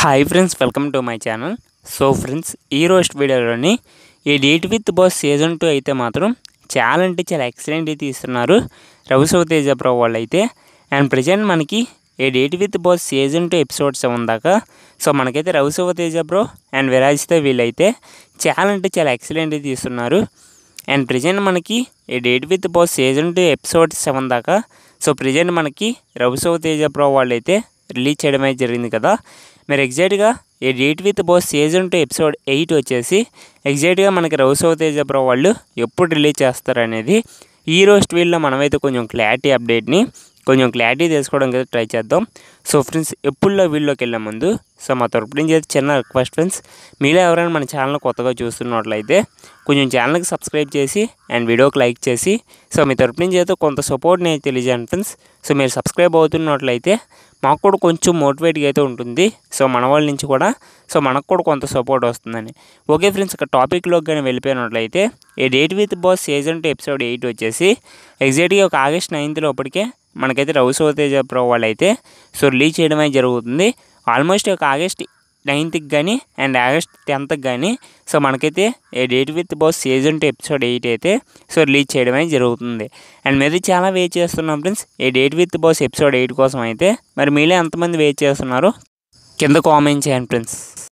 hi friends welcome to my channel so friends ఈ రోజు వీడియోలోని ఈ date with boss season two అయితే మాత్రం చాలా అంటే చాలా ఎక్సలెంట్ అయితే ఇస్తున్నారు రవిశివ తేజ ప్రో వాళ్ళు అయితే అండ్ ప్రజెంట్ మనకి ఈ date with boss season two episode seven దాకా సో మనకైతే రవిశివ తేజ ప్రో అండ్ విరాజ్తో వీళ్ళైతే చాలా అంటే చాలా ఎక్సలెంట్ అయితే ఇస్తున్నారు అండ్ ప్రజెంట్ మనకి ఈ date with boss season two episode seven దాకా సో ప్రజెంట్ మనకి రవిశివ తేజ ప్రో వాళ్ళు అయితే రిలీజ్ చేయడం అయితే జరిగింది కదా మీరు ఎగ్జాక్ట్గా ఈ date with boss season two episode eight వచ్చేసి ఎగ్జాక్ట్గా మనకి రవిశివ తేజ ప్రో వాళ్ళు ఎప్పుడు రిలీజ్ చేస్తారు అనేది ఈ రోజు వీళ్ళలో మనమైతే కొంచెం క్లారిటీ అప్డేట్ని కొంచెం క్లారిటీ తెలుసుకోవడానికి అయితే ట్రై చేద్దాం సో ఫ్రెండ్స్ ఎప్పుడులో వీళ్ళలోకి వెళ్ళే ముందు సో మా తరపు నుంచి అయితే చిన్న రిక్వెస్ట్ ఫ్రెండ్స్ మీలో ఎవరైనా మన ఛానల్ కొత్తగా చూస్తున్నట్లయితే కొంచెం ఛానల్కి సబ్స్క్రైబ్ చేసి అండ్ వీడియోకి లైక్ చేసి సో మీ తరపు నుంచి అయితే కొంత సపోర్ట్ని అయితే తెలియజేయండి ఫ్రెండ్స్ సో మీరు సబ్స్క్రైబ్ అవుతున్నట్లయితే మాకు కూడా కొంచెం మోటివేట్గా అయితే ఉంటుంది సో మన వాళ్ళ నుంచి కూడా సో మనకు కూడా కొంత సపోర్ట్ వస్తుందని ఓకే ఫ్రెండ్స్ ఇక టాపిక్లోకి కానీ వెళ్ళిపోయినట్లయితే ఈ date with boss season two episode eight వచ్చేసి ఎగ్జాక్ట్గా ఒక ఆగస్ట్ నైన్త్ లోపలికే మనకైతే రవిశివ తేజ ప్రో వాళ్ళు అయితే సో రిలీజ్ చేయడం అయితే జరుగుతుంది ఆల్మోస్ట్ ఒక ఆగస్ట్ నైన్త్కి కానీ అండ్ ఆగస్ట్ టెన్త్కి కానీ సో మనకైతే a date with boss season two episode eight అయితే సో రిలీజ్ చేయడం అయితే జరుగుతుంది అండ్ మీరు చాలా వెయిట్ చేస్తున్నాం friends a date with boss episode eight కోసం అయితే మరి మీలో ఎంతమంది వెయిట్ చేస్తున్నారు కింద కామెంట్ చేయండి ఫ్రెండ్స్